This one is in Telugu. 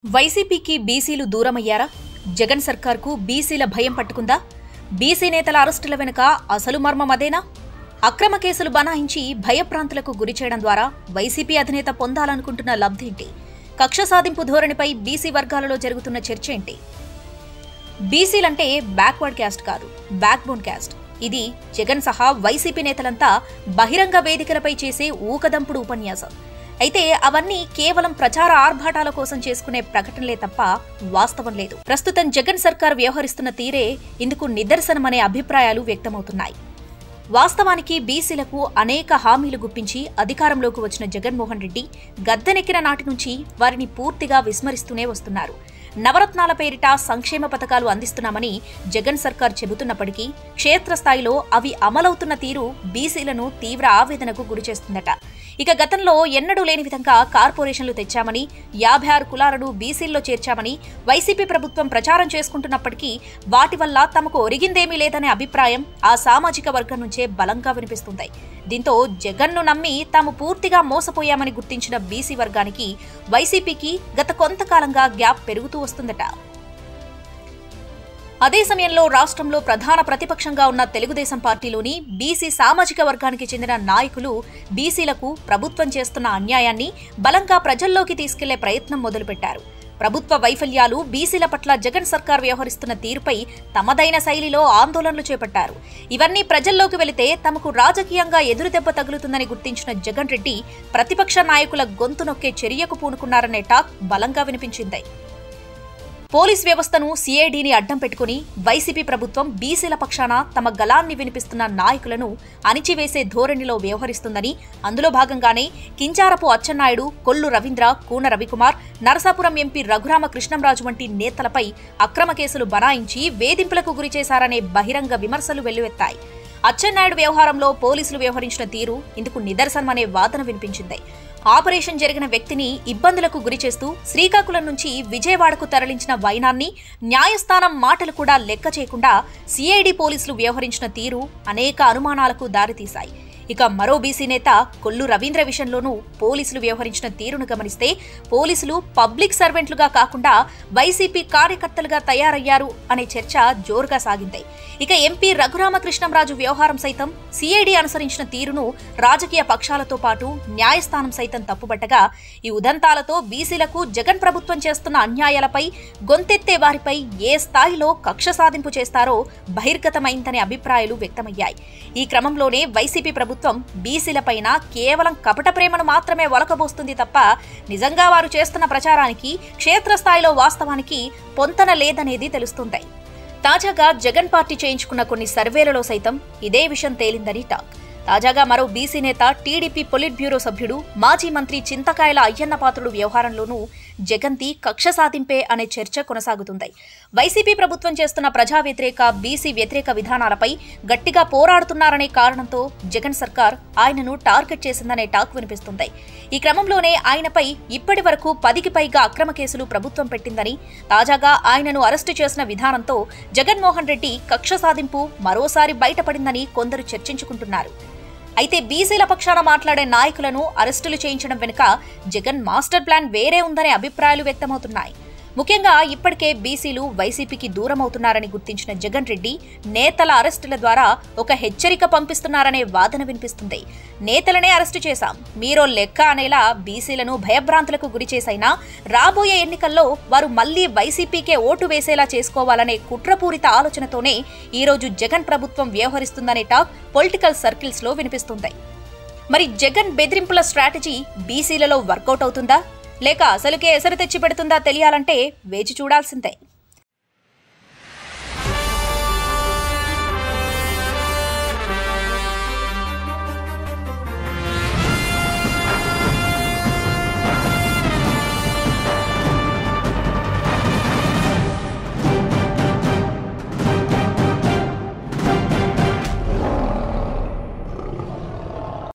వైసీపీకి బీసీలు దూరమయ్యారా జగన్ సర్కార్కు బీసీల భయం పట్టుకుందా బీసీ నేతల అరెస్టుల వెనుక అసలు మర్మం అదేనా అక్రమ కేసులు బనాయించి భయప్రాంతులకు గురి చేయడం ద్వారా వైసీపీ అధినేత పొందాలనుకుంటున్న లబ్ధేంటి కక్ష సాధింపు ధోరణిపై బీసీ వర్గాలలో జరుగుతున్న చర్చ ఏంటి బీసీలంటే బ్యాక్వర్డ్ క్యాస్ట్ కాదు బ్యాక్ బోన్ క్యాస్ట్ ఇది జగన్ సహా వైసీపీ నేతలంతా బహిరంగ వేదికలపై చేసే ఊకదంపుడు ఉపన్యాసం అయితే అవన్నీ కేవలం ప్రచార ఆర్భాటాల కోసం చేసుకునే ప్రకటనలే తప్ప వాస్తవం లేదు ప్రస్తుతం జగన్ సర్కార్ వ్యవహరిస్తున్న తీరే ఇందుకు నిదర్శనమనే అభిప్రాయాలు వ్యక్తమవుతున్నాయి వాస్తవానికి బీసీలకు అనేక హామీలు గుప్పించి అధికారంలోకి వచ్చిన జగన్మోహన్ రెడ్డి గద్దెనెక్కిన నాటి నుంచి వారిని పూర్తిగా విస్మరిస్తూనే వస్తున్నారు నవరత్నాల పేరిట సంక్షేమ పథకాలు అందిస్తున్నామని జగన్ సర్కార్ చెబుతున్నప్పటికీ క్షేత్రస్థాయిలో అవి అమలవుతున్న తీరు బీసీలను తీవ్ర ఆవేదనకు గురిచేస్తుందట ఇక గతంలో ఎన్నడూ లేని విధంగా కార్పొరేషన్లు తెచ్చామని యాభై ఆరు కులాలను బీసీల్లో చేర్చామని వైసీపీ ప్రభుత్వం ప్రచారం చేసుకుంటున్నప్పటికీ వాటి వల్ల తమకు ఒరిగిందేమీ లేదనే అభిప్రాయం ఆ సామాజిక వర్గం నుంచే బలంగా వినిపిస్తుంది దీంతో జగన్ను నమ్మి తాము పూర్తిగా మోసపోయామని గుర్తించిన బీసీ వర్గానికి వైసీపీకి గత కొంతకాలంగా గ్యాప్ పెరుగుతూ వస్తుందట అదే సమయంలో రాష్ట్రంలో ప్రధాన ప్రతిపక్షంగా ఉన్న తెలుగుదేశం పార్టీలోని బీసీ సామాజిక వర్గానికి చెందిన నాయకులు బీసీలకు ప్రభుత్వం చేస్తున్న అన్యాయాన్ని బలంగా ప్రజల్లోకి తీసుకెళ్లే ప్రయత్నం మొదలుపెట్టారు ప్రభుత్వ వైఫల్యాలు బీసీల పట్ల జగన్ సర్కార్ వ్యవహరిస్తున్న తీరుపై తమదైన శైలిలో ఆందోళనలు చేపట్టారు ఇవన్నీ ప్రజల్లోకి వెళితే తమకు రాజకీయంగా ఎదురుదెబ్బ తగులుతుందని గుర్తించిన జగన్ రెడ్డి ప్రతిపక్ష నాయకుల గొంతు నొక్కే చర్యకు పూనుకున్నారనే టాక్ బలంగా వినిపించింది పోలీస్ వ్యవస్థను సీఐడీని అడ్డం పెట్టుకుని వైసీపీ ప్రభుత్వం బీసీల పక్షాన తమ గలాన్ని వినిపిస్తున్న నాయకులను అణిచివేసే ధోరణిలో వ్యవహరిస్తుందని అందులో భాగంగానే కించారపు అచ్చెన్నాయుడు కొల్లు రవీంద్ర కూన రవికుమార్ నరసాపురం ఎంపీ రఘురామ కృష్ణంరాజు వంటి నేతలపై అక్రమ కేసులు బనాయించి వేధింపులకు గురిచేశారనే బహిరంగ విమర్శలు వెల్లువెత్తాయి అచ్చెన్నాయుడు వ్యవహారంలో పోలీసులు వ్యవహరించిన తీరు ఇందుకు నిదర్శనమనే వాదన వినిపించింది ఆపరేషన్ జరిగిన వ్యక్తిని ఇబ్బందులకు గురిచేస్తూ శ్రీకాకుళం నుంచి విజయవాడకు తరలించిన వైనాన్ని న్యాయస్థానం మాటలు కూడా లెక్క చేయకుండా సిఐడి పోలీసులు వ్యవహరించిన తీరు అనేక అనుమానాలకు దారితీశాయి ఇక మరో బీసీ నేత కొల్లు రవీంద్ర విషయంలోనూ పోలీసులు వ్యవహరించిన తీరును గమనిస్తే పోలీసులు పబ్లిక్ సర్వెంట్లుగా కాకుండా వైసీపీ కార్యకర్తలుగా తయారయ్యారు అనే చర్చ జోరుగా సాగింది ఇక ఎంపీ రఘురామకృష్ణంరాజు వ్యవహారం సైతం సిఐడి అనుసరించిన తీరును రాజకీయ పక్షాలతో పాటు న్యాయస్థానం సైతం తప్పుబట్టగా ఈ ఉదంతాలతో బీసీలకు జగన్ ప్రభుత్వం చేస్తున్న అన్యాయాలపై గొంతెత్తే వారిపై ఏ స్థాయిలో కక్ష సాధింపు చేస్తారో బహిర్గతమైందనే అభిప్రాయాలు వ్యక్తమయ్యాయి ఈ క్రమంలోనే వైసీపీ ప్రభుత్వం బీసీలపైన కేవలం కపట ప్రేమను మాత్రమే ఒలకబోస్తుంది తప్ప నిజంగా వారు చేస్తున్న ప్రచారానికి క్షేత్రస్థాయిలో వాస్తవానికి పొంతన లేదనేది తెలుస్తుంది తాజాగా జగన్ పార్టీ చేయించుకున్న కొన్ని సర్వేలలో సైతం ఇదే విషయం తేలిందని టాక్ తాజాగా మరో బీసీ నేత టీడీపీ పొలిట్ బ్యూరో సభ్యుడు మాజీ మంత్రి చింతకాయల అయ్యన్న పాత్రుడు వ్యవహారంలోనూ జగన్ది కక్ష సాధింపే అనే చర్చ కొనసాగుతుంది వైసీపీ ప్రభుత్వం చేస్తున్న ప్రజా వ్యతిరేక బీసీ వ్యతిరేక విధానాలపై గట్టిగా పోరాడుతున్నారనే కారణంతో జగన్ సర్కార్ ఆయనను టార్గెట్ చేసిందనే టాక్ వినిపిస్తుంది ఈ క్రమంలోనే ఆయనపై ఇప్పటి వరకు పదికి పైగా అక్రమ కేసులు ప్రభుత్వం పెట్టిందని తాజాగా ఆయనను అరెస్టు చేసిన విధానంతో జగన్మోహన్ రెడ్డి కక్ష సాధింపు మరోసారి బయటపడిందని కొందరు చర్చించుకుంటున్నారు అయితే బీసీల పక్షాన మాట్లాడే నాయకులను అరెస్టులు చేయించడం వెనుక జగన్ మాస్టర్ ప్లాన్ వేరే ఉందనే అభిప్రాయాలు వ్యక్తమవుతున్నాయి ముఖ్యంగా ఇప్పటికే బీసీలు వైసీపీకి దూరం అవుతున్నారని గుర్తించిన జగన్ రెడ్డి నేతల అరెస్టుల ద్వారా ఒక హెచ్చరిక పంపిస్తున్నారనే వాదన వినిపిస్తుంది నేతలనే అరెస్టు చేశాం మీరో లెక్క అనేలా బీసీలను భయభ్రాంతులకు గురి చేసైనా రాబోయే ఎన్నికల్లో వారు మళ్లీ వైసీపీకే ఓటు వేసేలా చేసుకోవాలనే కుట్రపూరిత ఆలోచనతోనే ఈరోజు జగన్ ప్రభుత్వం వ్యవహరిస్తుందనే టాక్ పొలిటికల్ సర్కిల్స్ లో వినిపిస్తుంది మరి జగన్ బెదిరింపుల స్ట్రాటజీ బీసీలలో వర్కౌట్ అవుతుందా లేక అసలుకే ఎసరు తెచ్చి పెడుతుందా తెలియాలంటే వేచి చూడాల్సిందే